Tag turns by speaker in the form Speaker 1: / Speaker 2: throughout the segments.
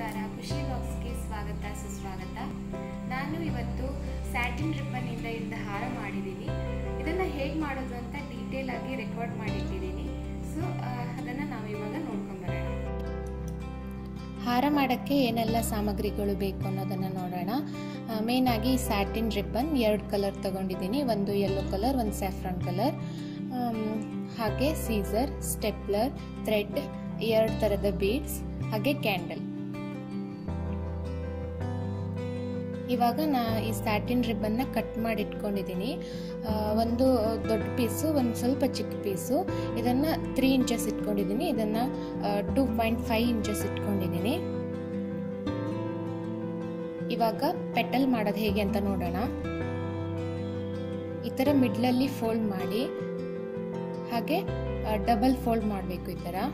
Speaker 1: ನಮಸ್ಕಾರ ಖುಷಿ ಲಾಗ್ಸ್ಗೆ ಸ್ವಾಗತ ಸುಸ್ವಾಗತ ನಾನು ಇವತ್ತು ಸ್ಯಾಟಿನ್ ರಿಬ್ಬನ್ನಿಂದ ಇದ್ದ ಹಾರ ಮಾಡಿದ್ದೀನಿ ಇದನ್ನು ಹೇಗೆ ಮಾಡೋದು ಅಂತ ಡೀಟೇಲ್ ಆಗಿ ರೆಕಾರ್ಡ್ ಮಾಡಿಟ್ಟಿದ್ದೀನಿ ಸೊ ಅದನ್ನು ನಾವು ಇವಾಗ ನೋಡ್ಕೊಂಬರೋಣ ಹಾರ ಮಾಡೋಕ್ಕೆ ಏನೆಲ್ಲ ಸಾಮಗ್ರಿಗಳು ಬೇಕು ಅನ್ನೋದನ್ನು ನೋಡೋಣ ಮೇನ್ ಆಗಿ ಸ್ಯಾಟಿನ್ ರಿಬ್ಬನ್ ಎರಡು ಕಲರ್ ತಗೊಂಡಿದ್ದೀನಿ ಒಂದು ಯೆಲ್ಲೋ ಕಲರ್ ಒಂದು ಸ್ಯಾಫ್ರಾನ್ ಕಲರ್ ಹಾಗೆ ಸೀಸರ್ ಸ್ಟೆಪ್ಲರ್ ಥ್ರೆಡ್ ಎರಡು ಥರದ ಬೀಡ್ಸ್ ಹಾಗೆ ಕ್ಯಾಂಡಲ್ ಇವಾಗ ನಾ ಈ ಸ್ಯಾಟಿನ್ ರಿಬ್ಬನ್ನ ಕಟ್ ಮಾಡಿ ಇಟ್ಕೊಂಡಿದ್ದೀನಿ ಒಂದು ದೊಡ್ಡ ಪೀಸು ಒಂದು ಸ್ವಲ್ಪ ಚಿಕ್ಕ ಪೀಸು ಇದನ್ನು ತ್ರೀ ಇಂಚಸ್ ಇಟ್ಕೊಂಡಿದ್ದೀನಿ ಇದನ್ನು ಟೂ ಪಾಯಿಂಟ್ ಫೈವ್ ಇಂಚಸ್ ಇಟ್ಕೊಂಡಿದ್ದೀನಿ ಇವಾಗ ಪೆಟಲ್ ಮಾಡೋದು ಹೇಗೆ ಅಂತ ನೋಡೋಣ ಈ ಥರ ಮಿಡ್ಲಲ್ಲಿ ಫೋಲ್ಡ್ ಮಾಡಿ ಹಾಗೆ ಡಬಲ್ ಫೋಲ್ಡ್ ಮಾಡಬೇಕು ಈ ಥರ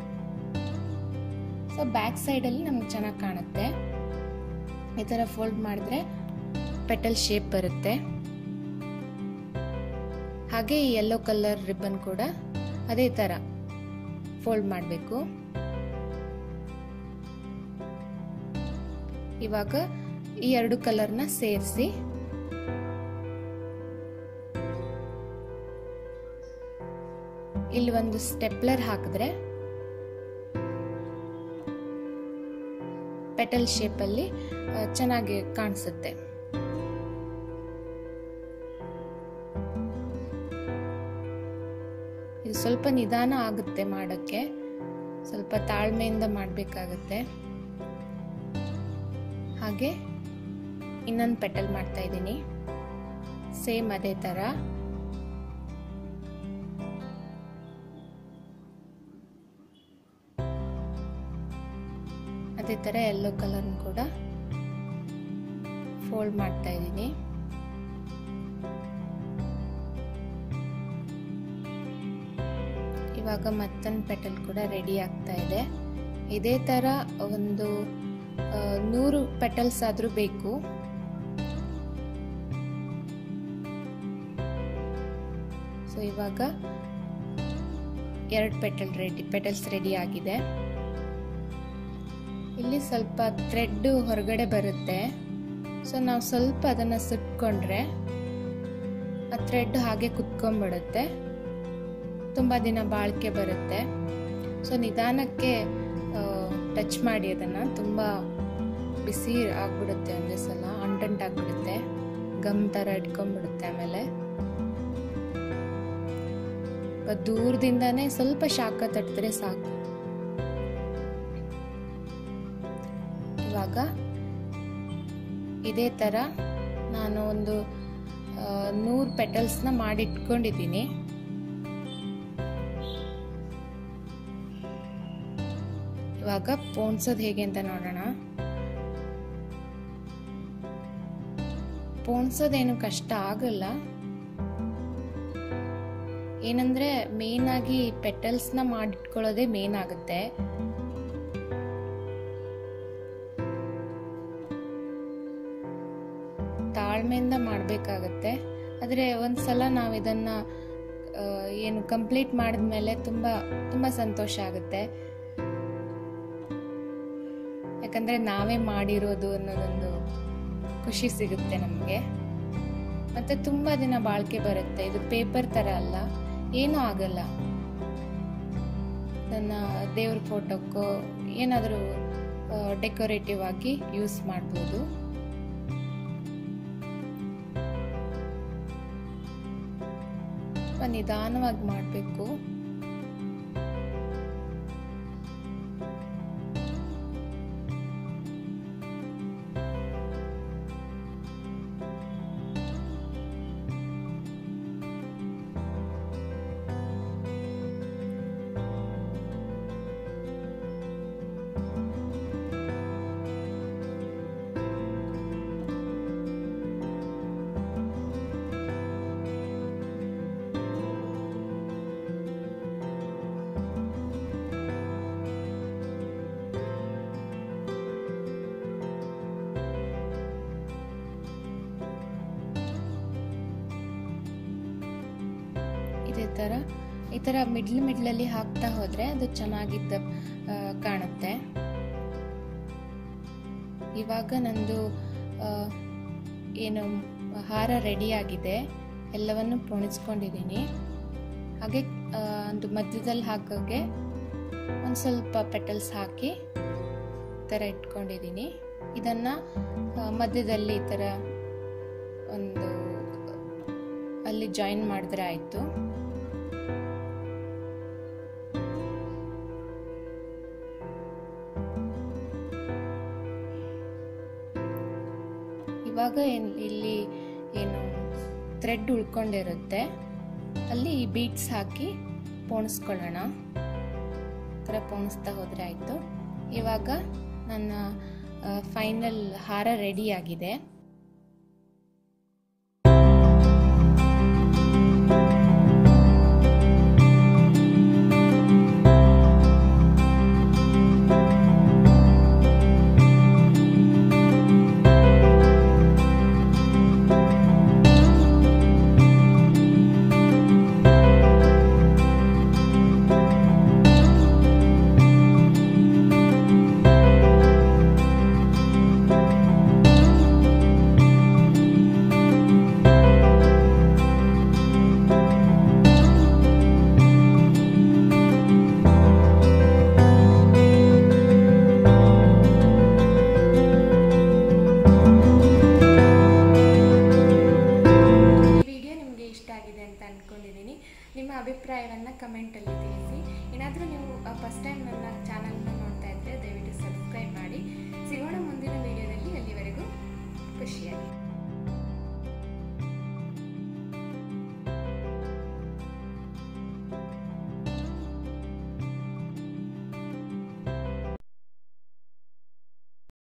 Speaker 1: ಸೊ ಬ್ಯಾಕ್ ಸೈಡಲ್ಲಿ ನಮ್ಗೆ ಚೆನ್ನಾಗಿ ಕಾಣುತ್ತೆ ಈ ಥರ ಫೋಲ್ಡ್ ಮಾಡಿದ್ರೆ ಪೆಟಲ್ ಶೇಪ್ ಬರುತ್ತೆ ಹಾಗೆ ಈ ಯೆಲ್ಲೋ ಕಲರ್ ರಿಬ್ಬನ್ ಕೂಡ ಅದೇ ಥರ ಫೋಲ್ಡ್ ಮಾಡಬೇಕು ಇವಾಗ ಈ ಎರಡು ಕಲರ್ನ ಸೇರಿಸಿ ಇಲ್ಲಿ ಒಂದು ಸ್ಟೆಪ್ಲರ್ ಹಾಕಿದ್ರೆ ಪೆಟಲ್ ಶೇಪಲ್ಲಿ ಚೆನ್ನಾಗಿ ಕಾಣಿಸುತ್ತೆ ಇದು ಸ್ವಲ್ಪ ನಿಧಾನ ಆಗುತ್ತೆ ಮಾಡೋಕ್ಕೆ ಸ್ವಲ್ಪ ತಾಳ್ಮೆಯಿಂದ ಮಾಡಬೇಕಾಗತ್ತೆ ಹಾಗೆ ಇನ್ನೊಂದು ಪೆಟಲ್ ಮಾಡ್ತಾ ಇದ್ದೀನಿ ಸೇಮ್ ಅದೇ ಥರ ಅದೇ ಥರ ಯೆಲ್ಲೋ ಕಲರ್ನ ಕೂಡ ಫೋಲ್ಡ್ ಮಾಡ್ತಾ ಇದ್ದೀನಿ ಇವಾಗ ಮತ್ತೊಂದು ಪೆಟಲ್ ಕೂಡ ರೆಡಿ ಆಗ್ತಾ ಇದೆ ಇದೇ ಥರ ಒಂದು ನೂರು ಪೆಟಲ್ಸ್ ಆದರೂ ಬೇಕು ಸೊ ಇವಾಗ ಎರಡು ಪೆಟಲ್ ರೆಡಿ ಪೆಟಲ್ಸ್ ರೆಡಿ ಆಗಿದೆ ಇಲ್ಲಿ ಸ್ವಲ್ಪ ಥ್ರೆಡ್ ಹೊರಗಡೆ ಬರುತ್ತೆ ಸೊ ನಾವು ಸ್ವಲ್ಪ ಅದನ್ನು ಸುಟ್ಕೊಂಡ್ರೆ ಆ ಥ್ರೆಡ್ ಹಾಗೆ ಕುತ್ಕೊಂಡ್ಬಿಡುತ್ತೆ ತುಂಬ ದಿನ ಬಾಳಿಕೆ ಬರುತ್ತೆ ಸೊ ನಿಧಾನಕ್ಕೆ ಟಚ್ ಮಾಡಿ ಅದನ್ನು ತುಂಬ ಬಿಸಿ ಆಗ್ಬಿಡುತ್ತೆ ಒಂದೇ ಸಲ ಅಂಟಂಟಾಗ್ಬಿಡುತ್ತೆ ಗಮ್ ಥರ ಇಟ್ಕೊಂಡ್ಬಿಡುತ್ತೆ ಆಮೇಲೆ ದೂರದಿಂದಾನೇ ಸ್ವಲ್ಪ ಶಾಖ ತಟ್ಟಿದ್ರೆ ಸಾಕು ಇವಾಗ ಇದೇ ಥರ ನಾನು ಒಂದು ನೂರು ಪೆಟಲ್ಸ್ನ ಮಾಡಿಟ್ಕೊಂಡಿದ್ದೀನಿ ಇವಾಗ ಪೋಣ್ಸೋದು ಹೇಗೆ ಅಂತ ನೋಡೋಣ ಪೋಣ್ಸೋದೇನು ಕಷ್ಟ ಆಗಲ್ಲ ಏನಂದ್ರೆ ಮೇನ್ ಆಗಿ ಪೆಟಲ್ಸ್ನ ಮಾಡಿಟ್ಕೊಳ್ಳೋದೇ ಮೇನ್ ಆಗುತ್ತೆ ತಾಳ್ಮೆಯಿಂದ ಮಾಡಬೇಕಾಗತ್ತೆ ಆದರೆ ಒಂದು ಸಲ ನಾವು ಇದನ್ನು ಏನು ಕಂಪ್ಲೀಟ್ ಮಾಡಿದ್ಮೇಲೆ ತುಂಬ ತುಂಬ ಸಂತೋಷ ಆಗುತ್ತೆ ಯಾಕಂದರೆ ನಾವೇ ಮಾಡಿರೋದು ಅನ್ನೋದೊಂದು ಖುಷಿ ಸಿಗುತ್ತೆ ನಮಗೆ ಮತ್ತು ತುಂಬ ದಿನ ಬಾಳಿಕೆ ಬರುತ್ತೆ ಇದು ಪೇಪರ್ ಥರ ಅಲ್ಲ ಏನೂ ಆಗಲ್ಲ ನನ್ನ ದೇವ್ರ ಫೋಟೋಕ್ಕೋ ಏನಾದರೂ ಡೆಕೋರೇಟಿವ್ ಆಗಿ ಯೂಸ್ ಮಾಡ್ಬೋದು ನಿಧಾನವಾಗಿ ಮಾಡಬೇಕು ಇದೇ ಥರ ಈ ಥರ ಮಿಡ್ಲ್ ಮಿಡ್ಲಲ್ಲಿ ಹಾಕ್ತಾ ಹೋದರೆ ಅದು ಚೆನ್ನಾಗಿದ್ದ ಆ, ಕಾಣುತ್ತೆ ಇವಾಗ ನಂದು ಆ, ಏನು ಹಾರ ರೆಡಿಯಾಗಿದೆ ಎಲ್ಲವನ್ನು ಪೊಣಿಸ್ಕೊಂಡಿದ್ದೀನಿ ಹಾಗೆ ಆ, ಒಂದು ಮಧ್ಯದಲ್ಲಿ ಹಾಕೋಕ್ಕೆ ಒಂದು ಸ್ವಲ್ಪ ಪೆಟಲ್ಸ್ ಹಾಕಿ ಈ ಥರ ಇಟ್ಕೊಂಡಿದ್ದೀನಿ ಇದನ್ನು ಮಧ್ಯದಲ್ಲಿ ಈ ಥರ ಒಂದು ಅಲ್ಲಿ ಜಾಯಿನ್ ಮಾಡಿದ್ರೆ ಆಯಿತು ಇವಾಗ ಏನ್ ಇಲ್ಲಿ ಏನು ಥ್ರೆಡ್ ಉಳ್ಕೊಂಡಿರುತ್ತೆ ಅಲ್ಲಿ ಈ ಬೀಡ್ಸ್ ಹಾಕಿ ಪೋಣಿಸ್ಕೊಳ್ಳೋಣ ಈ ಥರ ಪೋಣಿಸ್ತಾ ಹೋದರೆ ಆಯಿತು ಇವಾಗ ನನ್ನ ಫೈನಲ್ ಹಾರ ರೆಡಿ ಆಗಿದೆ
Speaker 2: ಈ ವಿಡಿಯೋ ನಿಮಗೆ ಇಷ್ಟ ಆಗಿದೆ ಅಂತ ಅಂದ್ಕೊಂಡಿದ್ದೀನಿ ನಿಮ್ಮ ಅಭಿಪ್ರಾಯವನ್ನು ಕಮೆಂಟಲ್ಲಿ ತಿಳಿಸಿ ಏನಾದರೂ ನೀವು ಫಸ್ಟ್ ಟೈಮ್ ನನ್ನ ಚಾನಲ್